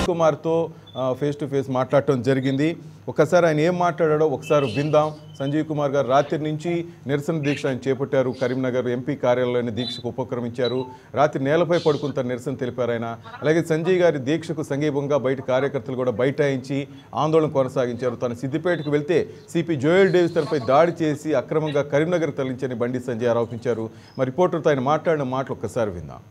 కుమార్తో face to face మాట్లాడటం జరిగింది ఒకసారి ఆయన ఏం మాట్లాడాడో ఒకసారి విందాం సంజీవ్ కుమార్ గారు రాత్రి నుంచి నిరసన దీక్ష ఆయన చేపట్టారు కరీంనగర్ ఎంపీ కార్యాలయంలోని దీక్షకు ఉపక్రమించారు రాత్రి నేలపై పడుకుని తన నిరసన తెలిపారు ఆయన అలాగే సంజయ్ గారి దీక్షకు సంఘీభంగా బయట కార్యకర్తలు కూడా బైఠాయించి ఆందోళన కొనసాగించారు తను సిద్దిపేటకు వెళ్తే సిపి జోయల్ డేవిస్ తనపై దాడి చేసి అక్రమంగా కరీంనగర్ తరలించని బండి సంజయ్ ఆరోపించారు మరి రిపోర్టర్తో ఆయన మాట్లాడిన మాటలు ఒక్కసారి విందాం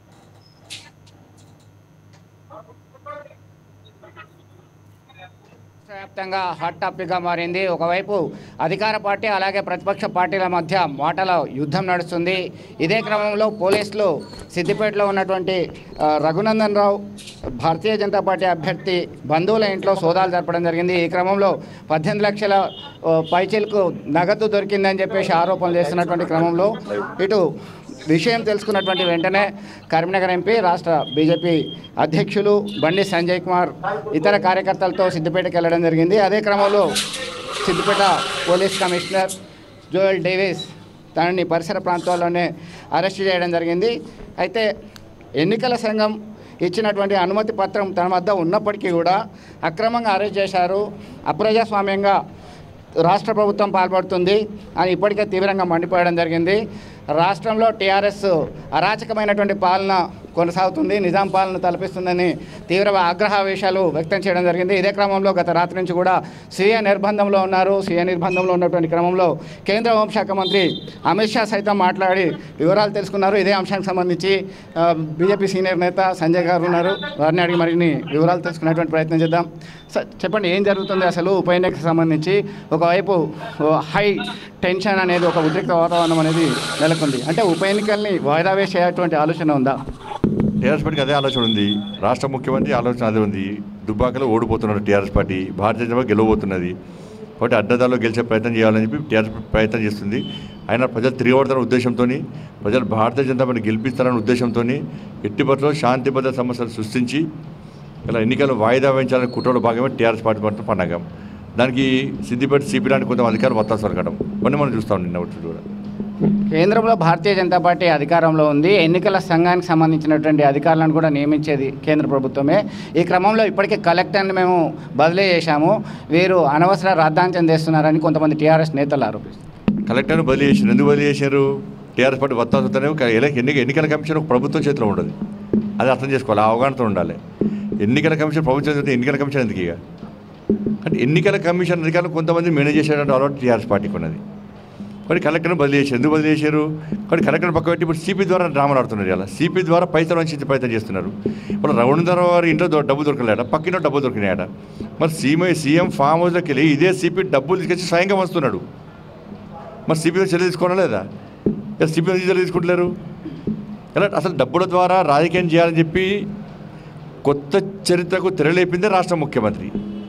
వ్యాప్తంగా హాట్ టాపిక్గా మారింది ఒకవైపు అధికార పార్టీ అలాగే ప్రతిపక్ష పార్టీల మధ్య మాటల యుద్ధం నడుస్తుంది ఇదే క్రమంలో పోలీసులు సిద్దిపేటలో ఉన్నటువంటి ఆ, రఘునందన్ రావు భారతీయ జనతా పార్టీ అభ్యర్థి బంధువుల ఇంట్లో సోదాలు జరపడం జరిగింది ఈ క్రమంలో పద్దెనిమిది లక్షల ఆ, పైచీలకు నగదు దొరికిందని చెప్పేసి ఆరోపణలు చేస్తున్నటువంటి క్రమంలో ఇటు విషయం తెలుసుకున్నటువంటి వెంటనే కరీంనగర్ ఎంపీ రాష్ట్ర బీజేపీ అధ్యక్షులు బండి సంజయ్ కుమార్ ఇతర కార్యకర్తలతో సిద్దిపేటకి వెళ్ళడం జరిగింది అదే క్రమంలో Siddipet police commissioner Joel Davis తనని పరిసర ప్రాంతాల్లోనే అరెస్ట్ చేయడం జరిగింది అయితే ఎన్నికల సంఘం ఇచ్చినటువంటి అనుమతి పత్రం తన వద్ద ఉన్నప్పటికీ కూడా అక్రమంగా అరెస్ట్ చేశారు అప్రజాస్వామ్యంగా రాష్ట్ర ప్రభుత్వం పాల్పడుతుంది అని ఇప్పటికే తీవ్రంగా మండిపోయడం జరిగింది రాష్ట్రంలో టీఆర్ఎస్ అరాచకమైనటువంటి పాలన కొనసాగుతుంది నిజాం పాలన తలపిస్తుందని తీవ్ర ఆగ్రహావేశాలు వ్యక్తం చేయడం జరిగింది ఇదే క్రమంలో గత రాత్రి నుంచి కూడా స్వీయ నిర్బంధంలో ఉన్నారు స్వీయ నిర్బంధంలో ఉన్నటువంటి క్రమంలో కేంద్ర హోంశాఖ మంత్రి అమిత్ షా సైతం మాట్లాడి వివరాలు తెలుసుకున్నారు ఇదే అంశానికి సంబంధించి ఆ, బీజేపీ సీనియర్ నేత సంజయ్ గారు ఉన్నారు వారిని అడిగి మరిన్ని వివరాలు తెలుసుకునేటువంటి ప్రయత్నం చేద్దాం సార్ చెప్పండి ఏం జరుగుతుంది అసలు ఉప ఎన్నికకు సంబంధించి ఒకవైపు ఓ హై టెన్షన్ అనేది ఒక ఉద్రిక్త వాతావరణం అనేది నెలకొంది అంటే ఉప ఎన్నికల్ని వాయిదా వేసేటువంటి ఆలోచన ఉందా టీఆర్ఎస్ పార్టీకి అదే ఆలోచన ఉంది రాష్ట్ర ముఖ్యమంత్రి ఆలోచన అదే ఉంది దుబ్బాకలో ఓడిపోతున్నారు టీఆర్ఎస్ పార్టీ భారతీయ జనతా పార్టీ గెలవబోతున్నది కాబట్టి అడ్డదారిలో గెలిచే ప్రయత్నం చేయాలని చెప్పి టీఆర్ఎస్ పార్టీ ప్రయత్నం చేస్తుంది ఆయన ప్రజలు తిరగబడతారన్న ఉద్దేశంతో ప్రజలు భారతీయ జనతా పార్టీ గెలిపిస్తారన్న ఉద్దేశంతో ఎట్టి పరిస్థితుల్లో శాంతి భద్రత సమస్యలు సృష్టించి ఇలా ఎన్నికలు వాయిదా వేయించాలని కుట్రలో భాగమే టీఆర్ఎస్ పార్టీ పట్ల పన్నాగం దానికి సిద్దిపేట సిపి లాంటి కొంత అధికారులు వత్తాసు వరకడం కొన్ని మనం చూస్తాం నిన్న ఒకటి కూడా కేంద్రంలో భారతీయ జనతా పార్టీ అధికారంలో ఉంది ఎన్నికల సంఘానికి సంబంధించినటువంటి అధికారులను కూడా నియమించేది కేంద్ర ప్రభుత్వమే ఈ క్రమంలో ఇప్పటికే కలెక్టర్ని మేము బదిలీ చేశాము వీరు అనవసర రాద్ధాంతం చేస్తున్నారని కొంతమంది టీఆర్ఎస్ నేతలు ఆరోపిస్తారు కలెక్టర్ను బదిలీ చేశారు ఎందుకు బదిలీ చేశారు టీఆర్ఎస్ పార్టీ వత్తాసుతోనే ఎన్నిక ఎన్నికల కమిషన్ ఒక ప్రభుత్వం చేతిలో ఉండదు అది అర్థం చేసుకోవాలి ఆ అవగాహనతో ఉండాలి ఎన్నికల కమిషన్ ప్రభుత్వం చేతిలో ఎన్నికల కమిషన్ ఎందుకు ఇక అంటే ఎన్నికల కమిషన్ అధికారులు కొంతమంది మేనేజ్ చేసేటువంటి అలవాటు టీఆర్ఎస్ పార్టీకి ఉన్నది కాబట్టి కలెక్టర్ను బదిలీ చేశారు ఎందుకు బదిలీ చేశారు కాబట్టి కలెక్టర్ పక్క పెట్టి ఇప్పుడు సిపి ద్వారా డ్రామాలు ఆడుతున్నారు ఇలా సిపి ద్వారా పైసలు వంచే ప్రయత్నం చేస్తున్నారు ఇప్పుడు రవణధర్ గారు ఇంట్లో దొ- డబ్బు దొరకలేట పక్కింట్లో డబ్బు దొరికినాయట మరి సీఎం సీఎం ఫామ్ హౌస్లోకి వెళ్ళి ఇదే సిపి డబ్బులు తీసుకొచ్చి స్వయంగా వస్తున్నాడు మరి సిబిఐ చర్య తీసుకోవడం లేదా ఇలా సిబిఐ చర్య తీసుకుంటలేరు ఎలా అసలు డబ్బుల ద్వారా రాజకీయం చేయాలని చెప్పి కొత్త చరిత్రకు తెరలేపిందే రాష్ట్ర ముఖ్యమంత్రి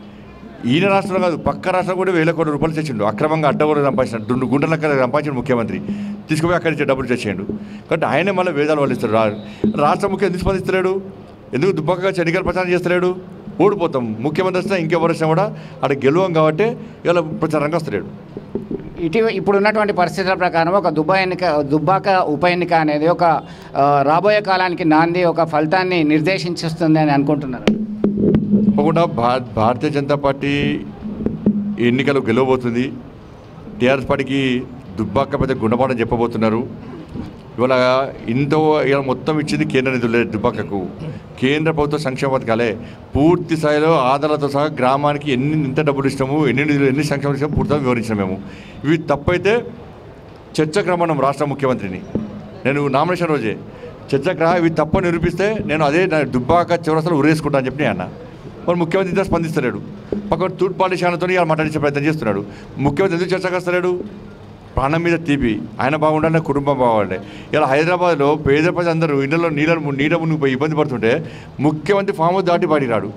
ఈయన రాష్ట్రంలో కాదు పక్క రాష్ట్రం కూడా వేల కోట్ల రూపాయలు తెచ్చిండు అక్రమంగా అడ్డగోలు సంపాదించిన రెండు గుంటల లెక్క సంపాదించిన ముఖ్యమంత్రి తీసుకుపోయి అక్కడి నుంచి డబ్బులు తెచ్చేయండు కాబట్టి ఆయనే మళ్ళీ వేదాలు వాళ్ళు ఇస్తారు రా- రాష్ట్ర ముఖ్యం ఎందుకు స్పందిస్తలేడు ఎందుకు దుబ్బకగా ఎన్నికల ప్రచారం చేస్తలేడు ఓడిపోతాం ముఖ్యమంత్రి వస్తే ఇంకెవరు వచ్చినా కూడా అక్కడ గెలవం కాబట్టి ఇలా ప్రచారంగా వస్తలేడు ఇటీవ ఇప్పుడు ఉన్నటువంటి పరిస్థితుల ప్రకారం ఒక దుబ్బా ఎన్నిక దుబ్బాక ఉప ఎన్నిక అనేది ఒక ఆ, రాబోయే కాలానికి నాంది ఒక ఫలితాన్ని నిర్దేశించుస్తుంది అని అనుకుంటున్నారు తప్పకుండా భా భారతీయ జనతా పార్టీ ఈ ఎన్నికలు గెలవబోతుంది టీఆర్ఎస్ పార్టీకి దుబ్బాక పెద్ద గుణపాఠం చెప్పబోతున్నారు ఇవాళ ఇంతో ఇవాళ మొత్తం ఇచ్చింది కేంద్ర నిధులు లేదు దుబ్బాకకు కేంద్ర ప్రభుత్వ సంక్షేమ పథకాలే పూర్తి స్థాయిలో ఆధారాలతో సహా గ్రామానికి ఎన్ని ఎంత డబ్బులు ఇస్తాము ఎన్ని నిధులు ఎన్ని సంక్షేమ ఇస్తాము పూర్తిగా వివరించాం మేము ఇవి తప్పైతే చర్చకు రమ్మన్నాం రాష్ట్ర ముఖ్యమంత్రిని నేను నామినేషన్ రోజే చర్చకు రా ఇవి తప్ప నిరూపిస్తే నేను అదే నా దుబ్బాక చివరసలు ఉరేసుకుంటా అని చెప్పి నేను అన్న మరి ముఖ్యమంత్రి ఇంత స్పందిస్తలేడు పక్కన తూర్పు పాలిషానతో ఇలా మాట్లాడించే ప్రయత్నం చేస్తున్నాడు ముఖ్యమంత్రి ఎందుకు చర్చకు వస్తలేడు ప్రాణం మీద తీపి ఆయన బాగుండాలి కుటుంబం బాగుండే ఇలా హైదరాబాద్లో పేద ప్రజలందరూ ఇళ్లలో నీళ్ళ నీడ మునిగిపోయి ఇబ్బంది పడుతుంటే ముఖ్యమంత్రి ఫామ్ హౌస్ దాటి పాడి రాడు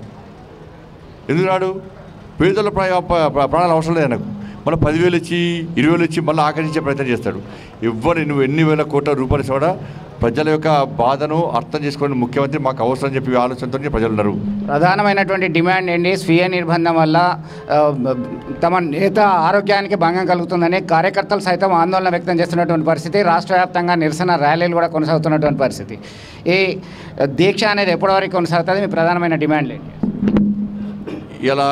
ఎందుకు రాడు పేదల ప్రా- ప్రా- ప్రా- ప్రాణాలు అవసరం లేదు నాకు మళ్ళీ పదివేలు ఇచ్చి ఇరవై వేలు ఇచ్చి మళ్ళీ ఆకర్షించే ప్రయత్నం చేస్తాడు ఎవ్వరు నువ్వు ఎన్ని వేల కోట్ల రూపాయలు ఇచ్చినా కూడా ప్రజల యొక్క బాధను అర్థం చేసుకుని ముఖ్యమంత్రి మాకు అవసరం అని చెప్పి ఆలోచనతో ప్రజలు ఉన్నారు ప్రధానమైనటువంటి డిమాండ్ ఏంటి స్వీయ నిర్బంధం వల్ల ఆ, తమ నేత ఆరోగ్యానికి భంగం కలుగుతుందని కార్యకర్తలు సైతం ఆందోళన వ్యక్తం చేస్తున్నటువంటి పరిస్థితి రాష్ట్ర వ్యాప్తంగా నిరసన ర్యాలీలు కూడా కొనసాగుతున్నటువంటి పరిస్థితి ఈ దీక్ష అనేది ఎప్పటి వరకు కొనసాగుతుంది మీ ప్రధానమైన డిమాండ్ ఏంటి ఇలా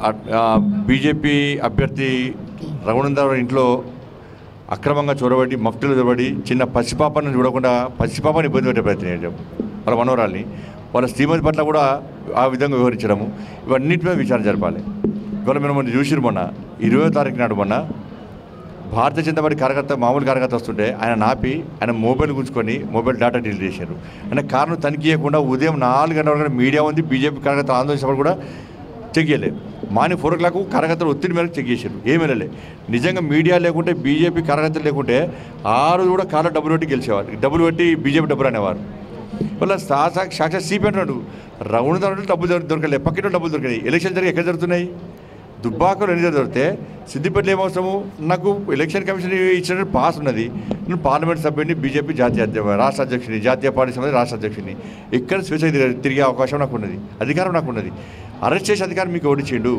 బీజేపీ అభ్యర్థి రఘునందరావు ఇంట్లో అక్రమంగా చొరబడి మఫ్టీలు చొరబడి చిన్న పసిపాపను చూడకుండా పసిపాపని ఇబ్బంది పెట్టే ప్రయత్నం చేయడం వాళ్ళ మనవరాల్ని వాళ్ళ శ్రీమతి పట్ల కూడా ఆ విధంగా వివరించడము ఇవన్నిటి మీద విచారణ జరపాలి ఇవాళ మనం మొన్న చూసిరు మొన్న ఇరవై తారీఖు నాడు మొన్న భారతీయ జనతా పార్టీ కార్యకర్త మామూలు కార్యకర్త వస్తుంటే ఆయన నాపి ఆయన మొబైల్ గుంజుకొని మొబైల్ డేటా డిలీట్ చేశారు అంటే కారణం తనిఖీ చేయకుండా ఉదయం నాలుగు గంటల వరకు మీడియా ఉంది బీజేపీ కార్యకర్త ఆందోళన చేసినప్పుడు కూడా చెక్ చేయలేదు మార్నింగ్ ఫోర్ ఓ క్లాక్ కార్యకర్తలు ఒత్తిడి మేరకు చెక్ చేశారు ఏమీ వెళ్ళలే నిజంగా మీడియా లేకుంటే బీజేపీ కార్యకర్తలు లేకుంటే ఆ రోజు కూడా కాళ్ళ డబ్బులు పెట్టి గెలిచేవారు డబ్బులు పెట్టి బీజేపీ డబ్బులు అనేవారు వాళ్ళ సాక్షాత్ సాక్షాత్ సిపి అంటున్నాడు రౌండ్ దొరకడం డబ్బులు దొర- దొరకలే పక్కన డబ్బులు దొరికాయి ఎలక్షన్ జరిగి ఎక్కడ జరుగుతున్నాయి దుబ్బాకలు ఎన్ని దొరికితే సిద్దిపేటలో ఏమవసరము నాకు ఎలక్షన్ కమిషన్ ఇచ్చిన పాస్ ఉన్నది నేను పార్లమెంట్ సభ్యుడిని బీజేపీ జాతీయ అధ్య- రాష్ట్ర అధ్యక్షుని జాతీయ పార్టీ సంబంధించి రాష్ట్ర అధ్యక్షుని ఇక్కడ స్వేచ్ఛ తిరిగే- తిరిగే అవకాశం నాకు ఉన్నది అధికారం నాకు ఉన్నది అరెస్ట్ చేసే అధికారం మీకు ఓడిచిండు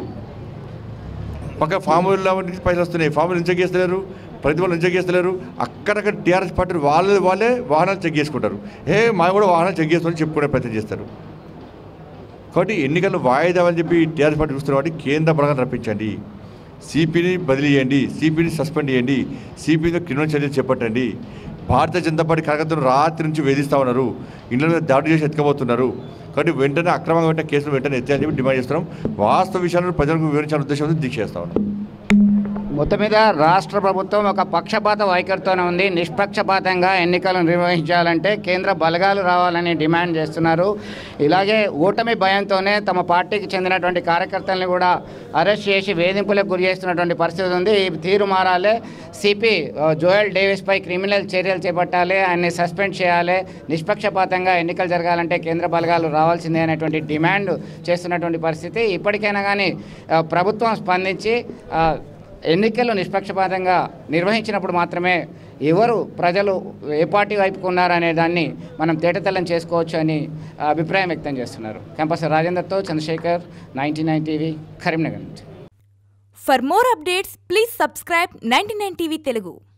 పక్క ఫాముల నుంచి పైసలు వస్తున్నాయి ఫాములు నుంచి చెక్ చేస్తలేరు ప్రతి వాళ్ళు చెక్ చేస్తలేరు అక్కడక్కడ టీఆర్ఎస్ పార్టీ వాళ్ళే వాళ్ళే వాహనాలు చెక్ చేసుకుంటారు ఏ మా కూడా వాహనాలు చెక్ చేసుకొని చెప్పుకునే ప్రయత్నం చేస్తారు కాబట్టి ఎన్నికలు వాయిదా అని చెప్పి టీఆర్ఎస్ పార్టీ చూస్తున్న కాబట్టి కేంద్ర బలంగా రప్పించండి సిపిని బదిలీ చేయండి సిపిని సస్పెండ్ చేయండి సిపిగా క్రిమినల్ చర్యలు చేపట్టండి భారతీయ జనతా పార్టీ కార్యకర్తలు రాత్రి నుంచి వేధిస్తూ ఉన్నారు ఇండ్ల మీద దాడి చేసి ఎత్తుకపోతున్నారు కాబట్టి వెంటనే అక్రమంగా వెంటనే కేసులు వెంటనే ఎత్తాయని చెప్పి డిమాండ్ చేస్తున్నాం వాస్తవ విషయాలను ప్రజలకు వివరించాలనే ఉద్దేశంతో దీక్ష చేస్తా ఉన్నాం మొత్తం మీద రాష్ట్ర ప్రభుత్వం ఒక పక్షపాత వైఖరితోనే ఉంది నిష్పక్షపాతంగా ఎన్నికలను నిర్వహించాలంటే కేంద్ర బలగాలు రావాలని డిమాండ్ చేస్తున్నారు ఇలాగే ఓటమి భయంతోనే తమ పార్టీకి చెందినటువంటి కార్యకర్తల్ని కూడా అరెస్ట్ చేసి వేధింపులకు గురి చేస్తున్నటువంటి పరిస్థితి ఉంది ఈ తీరు మారాలి సిపి జోయల్ డేవిస్పై క్రిమినల్ చర్యలు చేపట్టాలి ఆయన్ని సస్పెండ్ చేయాలి నిష్పక్షపాతంగా ఎన్నికలు జరగాలంటే కేంద్ర బలగాలు రావాల్సిందే అనేటువంటి డిమాండ్ చేస్తున్నటువంటి పరిస్థితి ఇప్పటికైనా కానీ ఆ, ప్రభుత్వం స్పందించి ఆ, ఎన్నికలు నిష్పక్షపాతంగా నిర్వహించినప్పుడు మాత్రమే ఎవరు ప్రజలు ఏ పార్టీ వైపుకు ఉన్నారనే దాన్ని మనం తేటతెల్లం చేసుకోవచ్చు అని అభిప్రాయం వ్యక్తం చేస్తున్నారు క్యాంపస్ రాజేందర్తో Chandrashekar ninety nine TV Karimnagar నుంచి For more updates, please subscribe 99 TV Telugu.